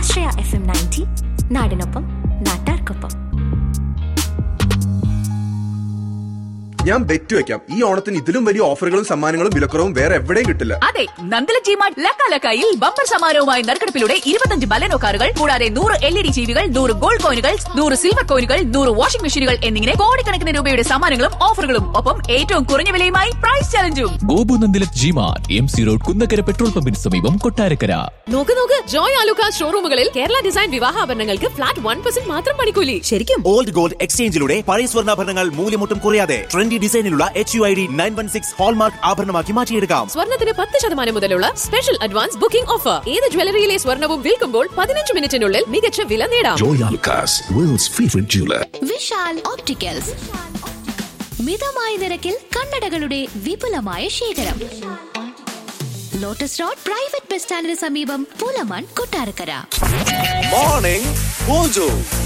ആശ്രയ F M ninety നാടിനൊപ്പം നാട്ടാർക്കൊപ്പം ഞാൻ ബെറ്റ് വെക്കാം ഈ ഓണത്തിന് ഇതിലും വലിയ ഓഫറുകളും സമ്മാനങ്ങളും വിലക്കുറവും വേറെ എവിടെയും കിട്ടില്ല അതെ നന്ദല ജിമാർട്ട് ലക്കാലക്കായിൽ ബമ്പർ സമാരവുമായി നറുക്കെടുപ്പിലൂടെ ഇരുപത്തഞ്ച് ബലനോ കാറുകൾ കൂടാതെ നൂറ് എൽ ഇ ഡി ജീവികൾ നൂറ് ഗോൾഡ് കോയിനുകൾ നൂറ് സിൽവർ കോയിനുകൾ നൂറ് വാഷിംഗ് മെഷീനുകൾ എന്നിങ്ങനെ കോടിക്കണക്കിന് രൂപയുടെ സമ്മാനങ്ങളും ഓഫറുകളും ഒപ്പം ഏറ്റവും കുറഞ്ഞ വിലയുമായി പ്രൈസ് ചലഞ്ചും Gopu Nandilath G Mart M C road Kunnakkara petrol പമ്പിന് സമീപം കൊട്ടാരക്കര നോക്ക് നോക്ക് ജോയ് ആലുക്ക ഷോറൂമുകളിൽ കേരള ഡിസൈൻ വിവാഹാഭരണങ്ങൾക്ക് ഫ്ലാറ്റ് വൺ പെർസെന്റ് മാത്രം പണിക്കൂലി ശരിക്കും ഓൾഡ് ഗോൾഡ് എക്സ്ചേഞ്ചിലൂടെ പഴയ സ്വർണ്ണാഭരണങ്ങൾ മൂല്യമൊട്ടും കുറയാതെ ട്രെൻഡി ഡിസൈനിലുള്ള H U I D nine one six hallmark ആഭരണമാക്കി മാറ്റിയെടുക്കാം സ്വർണത്തിന് പത്ത് ശതമാനം മുതലുള്ള സ്പെഷ്യൽ അഡ്വാൻസ് ബുക്കിംഗ് ഓഫർ ഏത് ജ്വല്ലറിയിലെ സ്വർണവും വിൽക്കുമ്പോൾ പതിനഞ്ച് മിനിറ്റിനുള്ളിൽ മികച്ച വില നേടാം Joy Alucas, world's favorite jeweler. Vishal opticals മിതമായ നിരക്കിൽ കണ്ണടകളുടെ വിപുലമായ ശേഖരം ലോട്ടസ് റോഡ് പ്രൈവറ്റ് ബസ് സ്റ്റാൻഡിന് സമീപം പൂലമൺ കൊട്ടാരക്കര മോർണിംഗ് മോജോ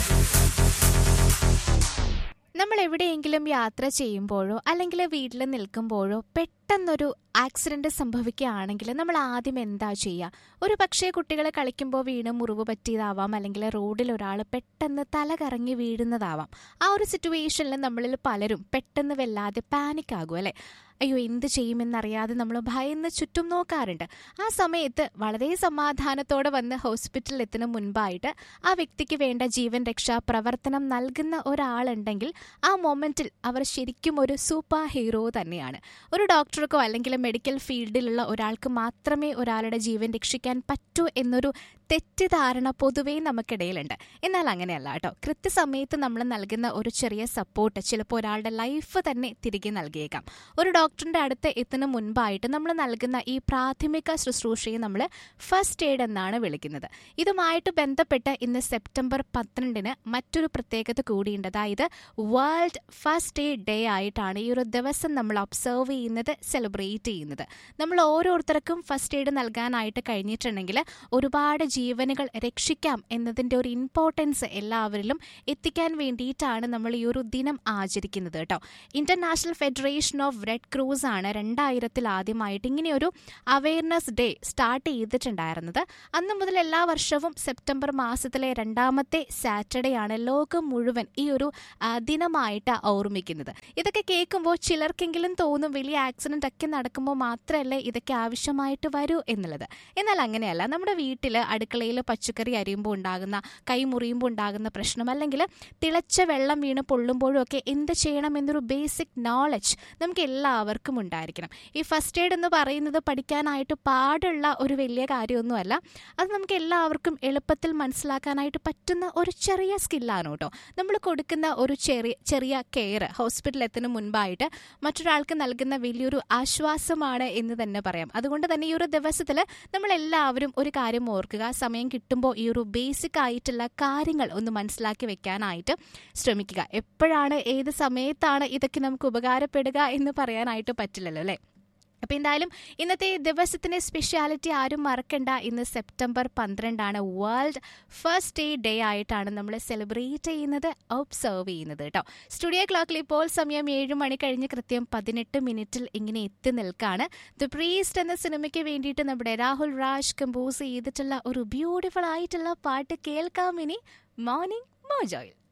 നമ്മൾ എവിടെയെങ്കിലും യാത്ര ചെയ്യുമ്പോഴോ അല്ലെങ്കിൽ വീട്ടിൽ നിൽക്കുമ്പോഴോ പെട്ടെന്നൊരു ആക്സിഡന്റ് സംഭവിക്കുകയാണെങ്കിൽ നമ്മൾ ആദ്യം എന്താ ചെയ്യുക ഒരു പക്ഷേ കുട്ടികൾ കളിക്കുമ്പോൾ വീണ് മുറിവ് പറ്റിയതാവാം അല്ലെങ്കിൽ റോഡിൽ ഒരാൾ പെട്ടെന്ന് തല കറങ്ങി വീഴുന്നതാവാം ആ ഒരു സിറ്റുവേഷനിൽ നമ്മളിൽ പലരും പെട്ടെന്ന് വല്ലാതെ പാനിക് ആകും അല്ലേ അയ്യോ എന്ത് ചെയ്യുമെന്നറിയാതെ നമ്മൾ ഭയന്ന് ചുറ്റും നോക്കാറുണ്ട് ആ സമയത്ത് വളരെ സമാധാനത്തോടെ വന്ന് ഹോസ്പിറ്റലിൽ എത്തുന്ന മുൻപായിട്ട് ആ വ്യക്തിക്ക് വേണ്ട ജീവൻ രക്ഷാ പ്രവർത്തനം നൽകുന്ന ഒരാളുണ്ടെങ്കിൽ ആ മൊമെന്റിൽ അവർ ശരിക്കും ഒരു സൂപ്പർ ഹീറോ തന്നെയാണ് ഒരു ഡോക്ടർക്കോ അല്ലെങ്കിൽ മെഡിക്കൽ ഫീൽഡിലുള്ള ഒരാൾക്ക് മാത്രമേ ഒരാളുടെ ജീവൻ രക്ഷിക്കാൻ പറ്റൂ എന്നൊരു തെറ്റിദ്ധാരണ പൊതുവേ നമുക്കിടയിലുണ്ട് എന്നാൽ അങ്ങനെയല്ല കേട്ടോ കൃത്യസമയത്ത് നമ്മൾ നൽകുന്ന ഒരു ചെറിയ സപ്പോർട്ട് ചിലപ്പോൾ ഒരാളുടെ ലൈഫ് തന്നെ തിരികെ നൽകിയേക്കാം ഒരു ഡോക്ടറിന്റെ അടുത്ത് എത്തുന്ന മുൻപായിട്ട് നമ്മൾ നൽകുന്ന ഈ പ്രാഥമിക ശുശ്രൂഷയെ നമ്മൾ ഫസ്റ്റ് എയ്ഡ് എന്നാണ് വിളിക്കുന്നത് ഇതുമായിട്ട് ബന്ധപ്പെട്ട് ഇന്ന് സെപ്റ്റംബർ പന്ത്രണ്ടിന് മറ്റൊരു പ്രത്യേകത കൂടിയുണ്ട് അതായത് വേൾഡ് ഫസ്റ്റ് എയ്ഡ് ഡേ ആയിട്ടാണ് ഈ ഒരു ദിവസം നമ്മൾ ഒബ്സർവ് ചെയ്യുന്നത് സെലിബ്രേറ്റ് ചെയ്യുന്നത് നമ്മൾ ഓരോരുത്തർക്കും ഫസ്റ്റ് എയ്ഡ് നൽകാനായിട്ട് കഴിഞ്ഞിട്ടുണ്ടെങ്കിൽ ഒരുപാട് ജീവനുകൾ രക്ഷിക്കാം എന്നതിൻ്റെ ഒരു ഇമ്പോർട്ടൻസ് എല്ലാവരിലും എത്തിക്കാൻ വേണ്ടിയിട്ടാണ് നമ്മൾ ഈ ഒരു ദിനം ആചരിക്കുന്നത് കേട്ടോ international federation of red cross ആണ് രണ്ടായിരത്തിൽ ആദ്യമായിട്ട് ഇങ്ങനെയൊരു അവയർനെസ് ഡേ സ്റ്റാർട്ട് ചെയ്തിട്ടുണ്ടായിരുന്നത് അന്ന് മുതൽ എല്ലാ വർഷവും സെപ്റ്റംബർ മാസത്തിലെ രണ്ടാമത്തെ സാറ്റർഡേ ആണ് ലോകം മുഴുവൻ ഈ ഒരു ആ, ദിനമായിട്ട് ഓർമ്മിക്കുന്നത് ഇതൊക്കെ കേൾക്കുമ്പോൾ ചിലർക്കെങ്കിലും തോന്നും വലിയ ആക്സിഡന്റ് ഒക്കെ നടക്കുമ്പോൾ മാത്രമല്ലേ ഇതൊക്കെ ആവശ്യമായിട്ട് വരൂ എന്നുള്ളത് എന്നാൽ അങ്ങനെയല്ല നമ്മുടെ വീട്ടിൽ അടുക്കളയിൽ പച്ചക്കറി അരിയുമ്പോൾ ഉണ്ടാകുന്ന കൈ മുറിയുമ്പോൾ ഉണ്ടാകുന്ന പ്രശ്നം അല്ലെങ്കിൽ തിളച്ച വെള്ളം വീണ് പൊള്ളുമ്പോഴും ഒക്കെ എന്ത് ചെയ്യണം എന്നൊരു ബേസിക് നോളജ് നമുക്ക് എല്ലാവർക്കും ഉണ്ടായിരിക്കണം ഈ ഫസ്റ്റ് എയ്ഡ് എന്ന് പറയുന്നത് പഠിക്കാനായിട്ട് പാടുള്ള ഒരു വലിയ കാര്യമൊന്നുമല്ല അത് നമുക്ക് എല്ലാവർക്കും എളുപ്പത്തിൽ മനസ്സിലാക്കാനായിട്ട് പറ്റുന്ന ഒരു ചെറിയ സ്കില്ലാണ് കേട്ടോ നമ്മൾ കൊടുക്കുന്ന ഒരു ചെറിയ ചെറിയ കെയർ ഹോസ്പിറ്റലിൽ എത്തുന്ന മുൻപായിട്ട് മറ്റൊരാൾക്ക് നൽകുന്ന വലിയൊരു ആശ്വാസമാണ് എന്ന് തന്നെ പറയാം അതുകൊണ്ട് തന്നെ ഈ ഒരു ദിവസത്തിൽ നമ്മൾ എല്ലാവരും ഒരു കാര്യം ഓർക്കുക സമയം കിട്ടുമ്പോൾ ഈ ഒരു ബേസിക് ആയിട്ടുള്ള കാര്യങ്ങൾ ഒന്ന് മനസ്സിലാക്കി വെക്കാനായിട്ട് ശ്രമിക്കുക എപ്പോഴാണ് ഏത് സമയത്താണ് ഇതൊക്കെ നമുക്ക് ഉപകാരപ്പെടുക എന്ന് പറയാനായിട്ട് പറ്റില്ലല്ലോ അല്ലേ അപ്പോൾ എന്തായാലും ഇന്നത്തെ ദിവസത്തിന്റെ സ്പെഷ്യാലിറ്റി ആരും മറക്കണ്ട ഇന്ന് സെപ്റ്റംബർ പന്ത്രണ്ടാണ് വേൾഡ് ഫസ്റ്റ് ഡേ ഡേ ആയിട്ടാണ് നമ്മൾ സെലിബ്രേറ്റ് ചെയ്യുന്നത് ഒബ്സർവ് ചെയ്യുന്നത് കേട്ടോ സ്റ്റുഡിയോ ക്ലോക്കിൽ ഇപ്പോൾ സമയം ഏഴ് മണി കഴിഞ്ഞ് കൃത്യം പതിനെട്ട് മിനിറ്റിൽ ഇങ്ങനെ എത്തി നിൽക്കാണ് ദ പ്രീസ്റ്റ് എന്ന സിനിമയ്ക്ക് വേണ്ടിയിട്ട് നമ്മുടെ രാഹുൽ രാജ് കമ്പോസ് ചെയ്തിട്ടുള്ള ഒരു ബ്യൂട്ടിഫുൾ ആയിട്ടുള്ള പാട്ട് കേൾക്കാം ഇനി മോർണിംഗ് മോജോയിൽ